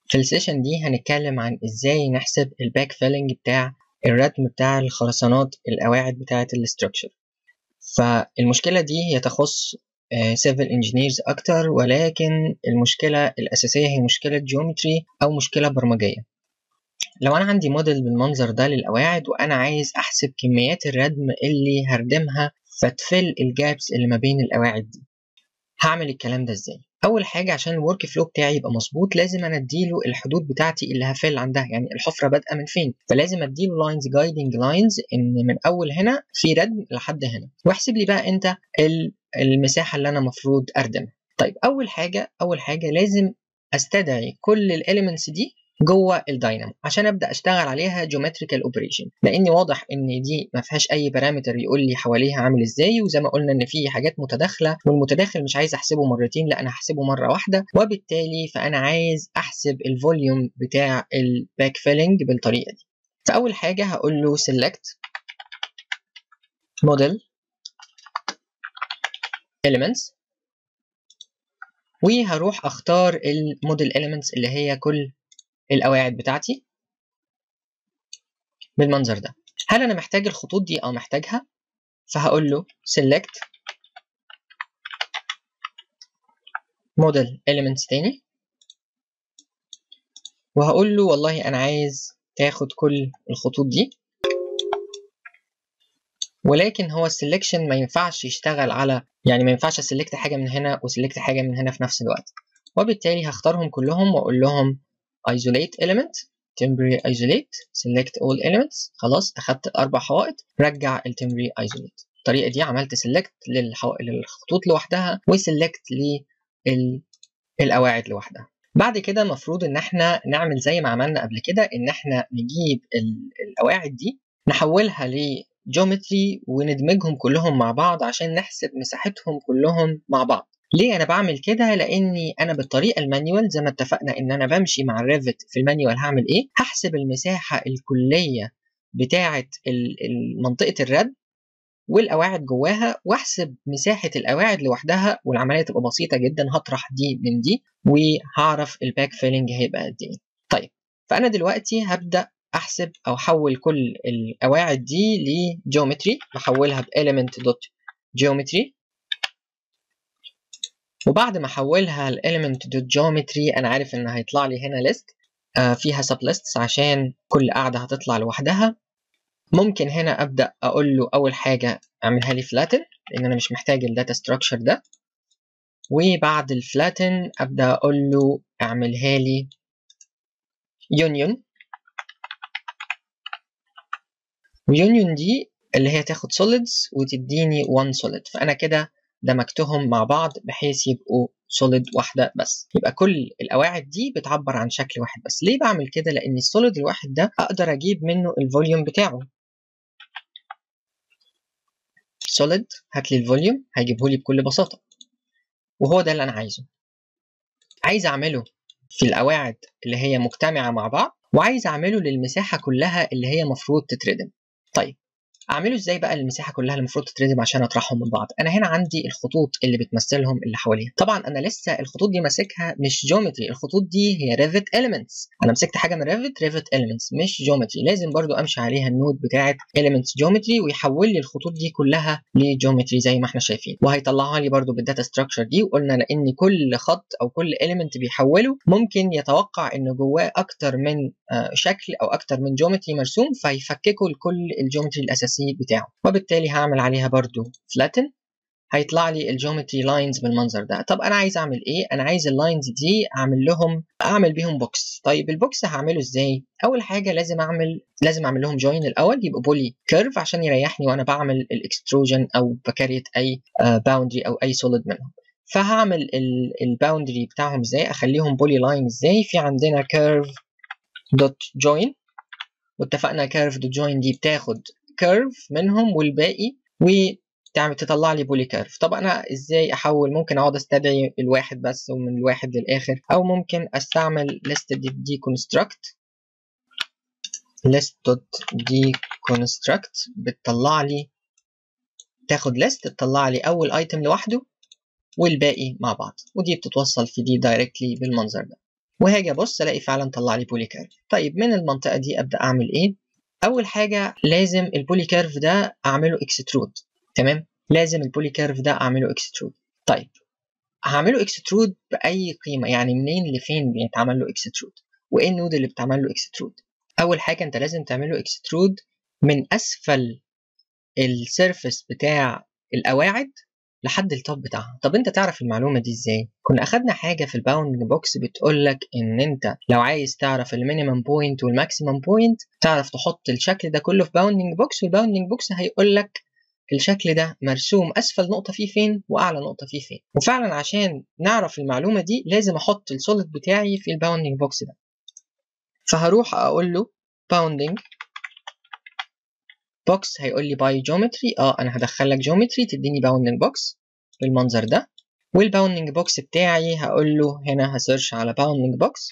في السيشن دي هنتكلم عن ازاي نحسب الباك فيلنج بتاع الردم بتاع الخرسانات القواعد بتاعة الاستراكشر فالمشكلة دي هي تخص سيفل انجينيرز اكتر ولكن المشكلة الاساسية هي مشكلة جيومتري او مشكلة برمجية لو انا عندي موديل بالمنظر ده للقواعد وانا عايز احسب كميات الردم اللي هردمها فتفل الجابس اللي ما بين القواعد دي هعمل الكلام ده ازاي اول حاجه عشان الورك فلو بتاعي يبقى مظبوط لازم انا اديله الحدود بتاعتي اللي هفل عندها يعني الحفره بادئه من فين فلازم اديله لاينز جايدنج لاينز ان من اول هنا في ردم لحد هنا واحسب لي بقى انت المساحه اللي انا المفروض اردمها طيب اول حاجه اول حاجه لازم استدعي كل الاليمنتس دي جوه الداينامو عشان ابدا اشتغل عليها جيومتريكال اوبريشن لاني واضح ان دي ما فيهاش اي بارامتر يقول لي حواليها عامل ازاي وزي ما قلنا ان في حاجات متداخله والمتداخل مش عايز احسبه مرتين لا انا هحسبه مره واحده وبالتالي فانا عايز احسب الفوليوم بتاع الباك فيلنج بالطريقه دي فاول حاجه هقول له select model elements وهروح اختار الموديل elements اللي هي كل القواعد بتاعتي بالمنظر ده هل انا محتاج الخطوط دي او محتاجها فهقول له select model elements تاني وهقول له والله انا عايز تاخد كل الخطوط دي ولكن هو السلكشن ما ينفعش يشتغل على يعني ما ينفعش اسلكت حاجه من هنا وسلكت حاجه من هنا في نفس الوقت وبالتالي هختارهم كلهم واقول لهم isolate element temporary isolate select all elements خلاص اخدت الاربع حوائط رجع ال temporary isolate الطريقه دي عملت select للحو... للخطوط لوحدها وسلكت للقواعد لوحدها بعد كده المفروض ان احنا نعمل زي ما عملنا قبل كده ان احنا نجيب القواعد دي نحولها لجيومتري وندمجهم كلهم مع بعض عشان نحسب مساحتهم كلهم مع بعض ليه انا بعمل كده لاني انا بالطريقه المانيوال زي ما اتفقنا ان انا بمشي مع الريفت في المانيوال هعمل ايه هحسب المساحه الكليه بتاعه منطقه الرد والقواعد جواها واحسب مساحه القواعد لوحدها والعمليه تبقى بسيطه جدا هطرح دي من دي وهعرف الباك فيلنج هيبقى قد ايه طيب فانا دلوقتي هبدا احسب او احول كل القواعد دي لجيومتري بحولها بelement دوت geometry وبعد ما احولها element دوت geometry انا عارف ان هيطلع لي هنا list آه فيها sub lists عشان كل قاعده هتطلع لوحدها ممكن هنا ابدا اقول له اول حاجه اعملها لي flatten لان انا مش محتاج الداتا structure ده وبعد الفلاتن ابدا اقول له اعملها لي union ويونيون دي اللي هي تاخد solids وتديني one solid فانا كده دمجتهم مع بعض بحيث يبقوا سوليد واحده بس يبقى كل القواعد دي بتعبر عن شكل واحد بس ليه بعمل كده لان السوليد الواحد ده اقدر اجيب منه الفوليوم بتاعه سوليد هات لي الفوليوم هيجيبه لي بكل بساطه وهو ده اللي انا عايزه عايز اعمله في القواعد اللي هي مجتمعه مع بعض وعايز اعمله للمساحه كلها اللي هي مفروض تتردم طيب اعمله ازاي بقى المساحه كلها اللي المفروض تتردم عشان اطرحهم من بعض انا هنا عندي الخطوط اللي بتمثلهم اللي حواليها طبعا انا لسه الخطوط دي ماسكها مش جيومتري الخطوط دي هي ريفت اليمنتس انا مسكت حاجه من ريفت ريفت اليمنتس مش جيومتري لازم برضو امشي عليها النود بتاعه اليمنتس جيومتري ويحول لي الخطوط دي كلها لجيومتري زي ما احنا شايفين وهيطلعها لي برضو بالداتا ستراكشر دي وقلنا لان كل خط او كل اليمنت بيحوله ممكن يتوقع ان جواه اكتر من شكل او اكتر من جيومتري مرسوم فيفككوا لكل الجيومتري الاساسي بتاعه وبالتالي هعمل عليها برضو flatten هيطلع لي الجيومتري لاينز بالمنظر ده طب انا عايز اعمل ايه انا عايز اللاينز دي اعمل لهم اعمل بيهم بوكس طيب البوكس هعمله ازاي اول حاجه لازم اعمل لازم اعمل لهم جوين الاول يبقى بولي كيرف عشان يريحني وانا بعمل الاكستروجن او بكريت اي باوندري او اي سوليد منهم فهعمل الباوندري بتاعهم ازاي اخليهم بولي لاين ازاي في عندنا كيرف دوت جوين واتفقنا كيرف دوت جوين دي بتاخد كيرف منهم والباقي وتعمل تطلع لي بولي كيرف طب انا ازاي احول ممكن اقعد استدعي الواحد بس ومن الواحد للاخر او ممكن استعمل list دي construct list.deconstruct بتطلع لي تاخد list تطلع لي اول ايتم لوحده والباقي مع بعض ودي بتتوصل في دي دايركتلي بالمنظر ده وهاجي ابص الاقي فعلا طلع لي بولي كيرف طيب من المنطقه دي ابدا اعمل ايه اول حاجه لازم البولي كيرف ده اعمله اكسترود تمام لازم البولي كيرف ده اعمله اكسترود طيب هعمله اكسترود باي قيمه يعني منين لفين بيتعمل له اكسترود وايه النود اللي بتعمل له اكسترود اول حاجه انت لازم تعمله اكسترود من اسفل السيرفس بتاع القواعد لحد التوب بتاعها طب انت تعرف المعلومه دي ازاي كنا اخدنا حاجه في الباوندنج بوكس بتقول لك ان انت لو عايز تعرف المينيمم بوينت والماكسيمم بوينت تعرف تحط الشكل ده كله في باوندنج بوكس والباوندنج بوكس هيقول لك الشكل ده مرسوم اسفل نقطه فيه فين واعلى نقطه فيه فين وفعلا عشان نعرف المعلومه دي لازم احط السوليد بتاعي في الباوندنج بوكس ده فهروح اقول له باوندنج بوكس هيقول لي باي جيومتري اه انا هدخل لك جيومتري تديني باوندنج بوكس بالمنظر ده والباوندنج بوكس بتاعي هقول له هنا هسيرش على باوندنج بوكس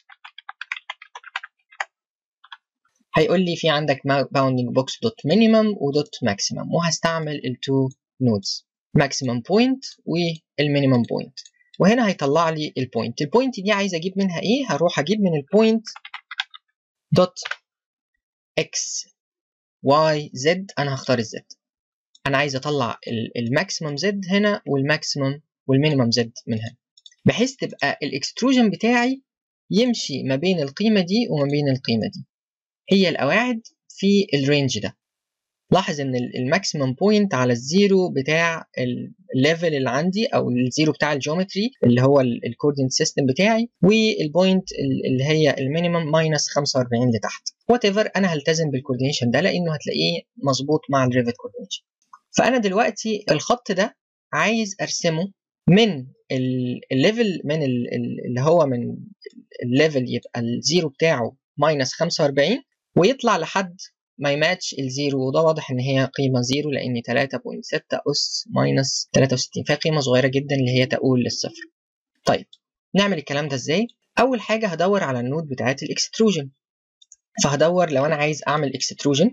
هيقول لي في عندك باوندنج بوكس دوت مينيمم ودوت ماكسيمم وهستعمل التو نودز ماكسيمم بوينت والمينيمم بوينت وهنا هيطلع لي البوينت البوينت دي عايز اجيب منها ايه هروح اجيب من البوينت دوت اكس واي زد انا هختار الزد انا عايز اطلع الماكسيمم زد هنا والماكسيمم والمينيمم زد من هنا بحيث تبقى الاكستروجن بتاعي يمشي ما بين القيمه دي وما بين القيمه دي هي القواعد في الرينج ده لاحظ ان الماكسيمم بوينت على الزيرو بتاع الليفل اللي عندي او الزيرو بتاع الجيومتري اللي هو الكوردينت سيستم بتاعي والبوينت اللي هي المينيمم ماينس 45 لتحت وات ايفر انا هلتزم بالكوردينيشن ده لانه هتلاقيه مظبوط مع الريفت كوردينيشن فانا دلوقتي الخط ده عايز ارسمه من الليفل من اللي هو من الليفل يبقى الزيرو بتاعه ماينس 45 ويطلع لحد ما يماتش الزيرو وده واضح ان هي قيمة زيرو لان 3.6 اس ماينس 63 فهي قيمة صغيرة جدا اللي هي تقول للصفر طيب نعمل الكلام ده ازاي اول حاجة هدور على النود بتاعت الاكستروجن فهدور لو انا عايز اعمل اكستروجن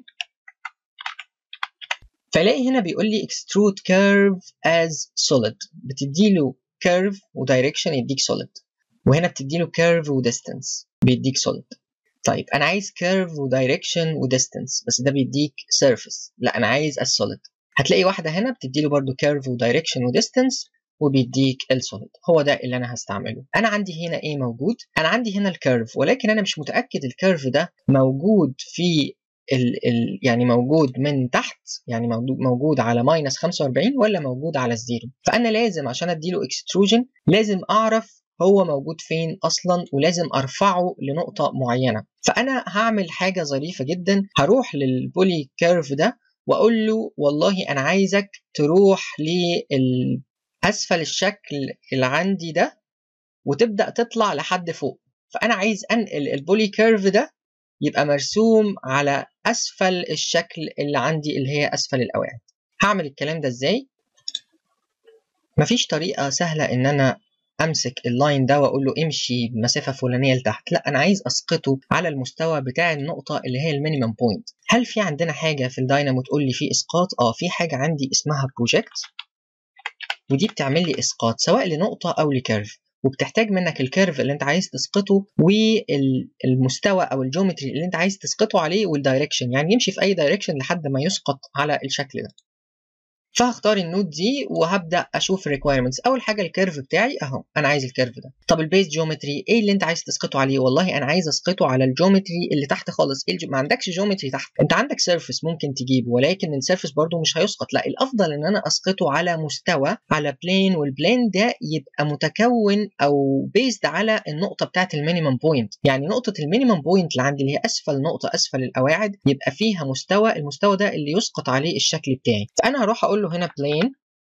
فلاقي هنا بيقول لي extrude curve as solid بتديله curve ودايركشن يديك solid وهنا بتديله curve وديستانس بيديك solid طيب انا عايز curve ودايركشن وديستانس بس ده بيديك surface لا انا عايز as solid هتلاقي واحده هنا بتديله برضو curve ودايركشن وديستانس وبيديك السوليد هو ده اللي انا هستعمله انا عندي هنا ايه موجود انا عندي هنا الكيرف ولكن انا مش متاكد الكيرف ده موجود في ال ال يعني موجود من تحت يعني موجود على ماينس 45 ولا موجود على الزيرو فانا لازم عشان اديله اكستروجن لازم اعرف هو موجود فين اصلا ولازم ارفعه لنقطه معينه فانا هعمل حاجه ظريفه جدا هروح للبولي كيرف ده واقول له والله انا عايزك تروح لل اسفل الشكل اللي عندي ده وتبدا تطلع لحد فوق فانا عايز انقل البولي كيرف ده يبقى مرسوم على اسفل الشكل اللي عندي اللي هي اسفل القواعد هعمل الكلام ده ازاي مفيش طريقه سهله ان انا امسك اللاين ده واقول له امشي بمسافه فلانيه لتحت لا انا عايز اسقطه على المستوى بتاع النقطه اللي هي المينيمم بوينت هل في عندنا حاجه في الداينامو تقول لي في اسقاط اه في حاجه عندي اسمها بروجكت ودي بتعمل لي اسقاط سواء لنقطه او لكيرف وبتحتاج منك الكيرف اللي انت عايز تسقطه والمستوى او الجيومتري اللي انت عايز تسقطه عليه والدايركشن يعني يمشي في اي دايركشن لحد ما يسقط على الشكل ده فهختار النود دي وهبدا اشوف الريكويرمنتس اول حاجه الكيرف بتاعي اهو انا عايز الكيرف ده طب البيز جيومتري ايه اللي انت عايز تسقطه عليه والله انا عايز اسقطه على الجيومتري اللي تحت خالص إيه ما عندكش جيومتري تحت انت عندك سيرفيس ممكن تجيبه ولكن السيرفيس برضو مش هيسقط لا الافضل ان انا اسقطه على مستوى على بلين والبلين ده يبقى متكون او بيزد على النقطه بتاعت المينيمم بوينت يعني نقطه المينيمم بوينت اللي عندي اللي هي اسفل نقطه اسفل القواعد يبقى فيها مستوى المستوى ده اللي يسقط عليه الشكل بتاعي فانا هروح اقول له هنا بلين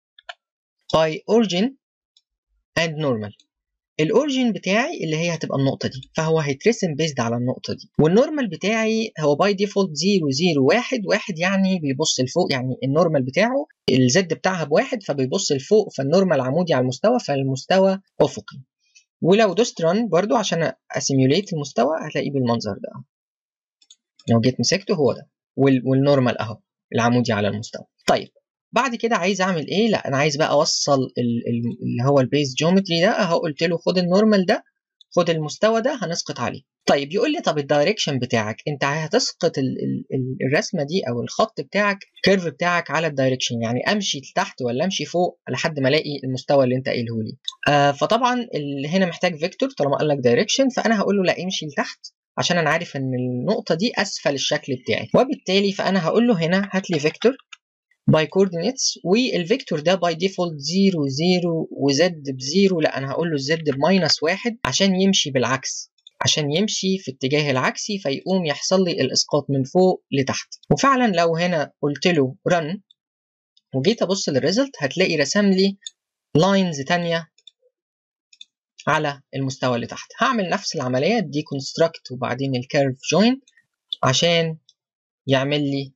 by origin and normal الاوريجين بتاعي اللي هي هتبقى النقطه دي فهو هيترسم بيزد على النقطه دي والنورمال بتاعي هو باي ديفولت 0 0 1 1 يعني بيبص لفوق يعني النورمال بتاعه الزد بتاعها بواحد فبيبص لفوق فالنورمال عمودي على المستوى فالمستوى افقي ولو دوست ران برضو عشان اسيميوليت المستوى هتلاقيه بالمنظر ده لو جيت مسكته هو ده والنورمال اهو العمودي على المستوى طيب بعد كده عايز اعمل ايه لا انا عايز بقى اوصل اللي هو البيز جيومتري ده اهو قلت له خد النورمال ده خد المستوى ده هنسقط عليه طيب يقول لي طب الدايركشن بتاعك انت هتسقط ال ال الرسمه دي او الخط بتاعك الكيرف بتاعك على الدايركشن يعني امشي لتحت ولا امشي فوق لحد ما الاقي المستوى اللي انت قايله لي آه فطبعا اللي هنا محتاج فيكتور طالما قال لك دايركشن فانا هقول له لا امشي لتحت عشان انا عارف ان النقطه دي اسفل الشكل بتاعي وبالتالي فانا هقول له هنا هات لي فيكتور باي كوردينيتس والفيكتور ده باي ديفولت 0 0 وزد بزيرو لا انا هقول له زد بماينس واحد عشان يمشي بالعكس عشان يمشي في اتجاه العكسي فيقوم يحصل لي الاسقاط من فوق لتحت وفعلا لو هنا قلت له رن وجيت ابص للريزلت هتلاقي رسم لي لاينز تانية على المستوى اللي تحت هعمل نفس العملية دي كونستراكت وبعدين الكيرف جوين عشان يعمل لي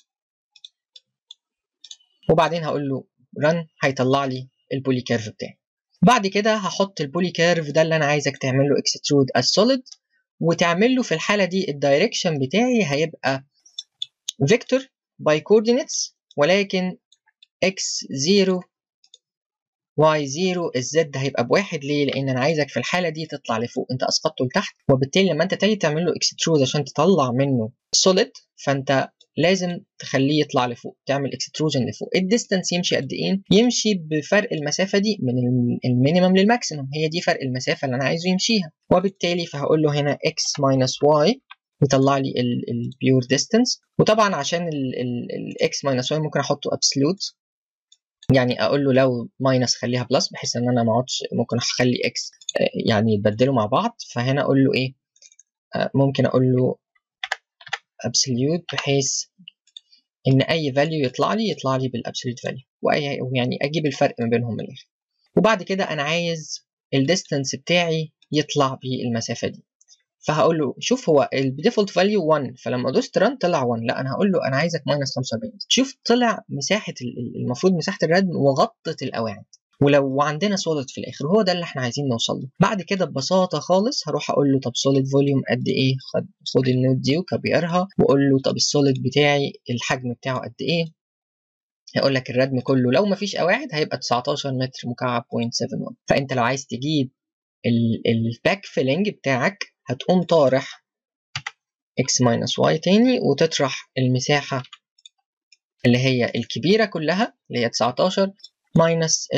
وبعدين هقول له رن هيطلع لي البولي كيرف بتاعي بعد كده هحط البولي كيرف ده اللي انا عايزك تعمل له اكسترود از سوليد وتعمل له في الحاله دي الدايركشن بتاعي هيبقى فيكتور باي كوردينيتس ولكن x 0 y 0 الزد هيبقى بواحد ليه؟ لأن أنا عايزك في الحالة دي تطلع لفوق أنت أسقطته لتحت وبالتالي لما أنت تيجي تعمل له اكسترود عشان تطلع منه سوليد فأنت لازم تخليه يطلع لفوق تعمل اكستروجن لفوق الديستانس يمشي قد ايه يمشي بفرق المسافه دي من المينيمم للماكسيمم هي دي فرق المسافه اللي انا عايزه يمشيها وبالتالي فهقول له هنا x minus y يطلع لي البيور ديستانس وطبعا عشان الاكس ماينس واي ممكن احطه ابسولوت يعني اقول له لو ماينس خليها بلس بحيث ان انا ما اقعدش ممكن اخلي اكس يعني يتبدلوا مع بعض فهنا اقول له ايه ممكن اقول له absolute بحيث ان اي value يطلع لي يطلع لي بالابسوليوت value واي يعني اجيب الفرق ما بينهم من الاخر وبعد كده انا عايز الديستانس بتاعي يطلع بالمسافه دي فهقول له شوف هو الديفولت فاليو 1 فلما دوست ران طلع 1 لا انا هقول له انا عايزك ماينس 45 شوف طلع مساحه المفروض مساحه الردم وغطت القواعد ولو عندنا سوليد في الاخر هو ده اللي احنا عايزين نوصل له بعد كده ببساطه خالص هروح اقول له طب سوليد فوليوم قد ايه خد خد النوت دي وكبرها واقول له طب السوليد بتاعي الحجم بتاعه قد ايه هيقول لك الردم كله لو مفيش قواعد هيبقى 19 متر مكعب 0.71 فانت لو عايز تجيب الباك فيلنج بتاعك هتقوم طارح x minus y تاني وتطرح المساحة اللي هي الكبيرة كلها اللي هي 19 minus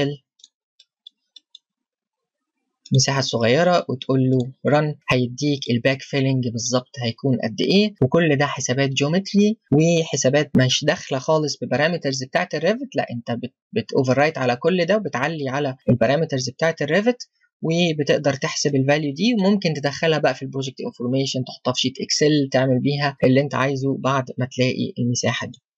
المساحة الصغيرة وتقول له run هيديك الباك فيلنج بالظبط هيكون قد ايه وكل ده حسابات جيومتري وحسابات مش داخلة خالص ببارامترز بتاعت الريفت لا انت بت اوفر على كل ده وبتعلي على البارامترز بتاعت الريفت وبتقدر تحسب الفاليو دي وممكن تدخلها بقى في البروجكت انفورميشن تحطها في شيت اكسل تعمل بيها اللي انت عايزه بعد ما تلاقي المساحه دي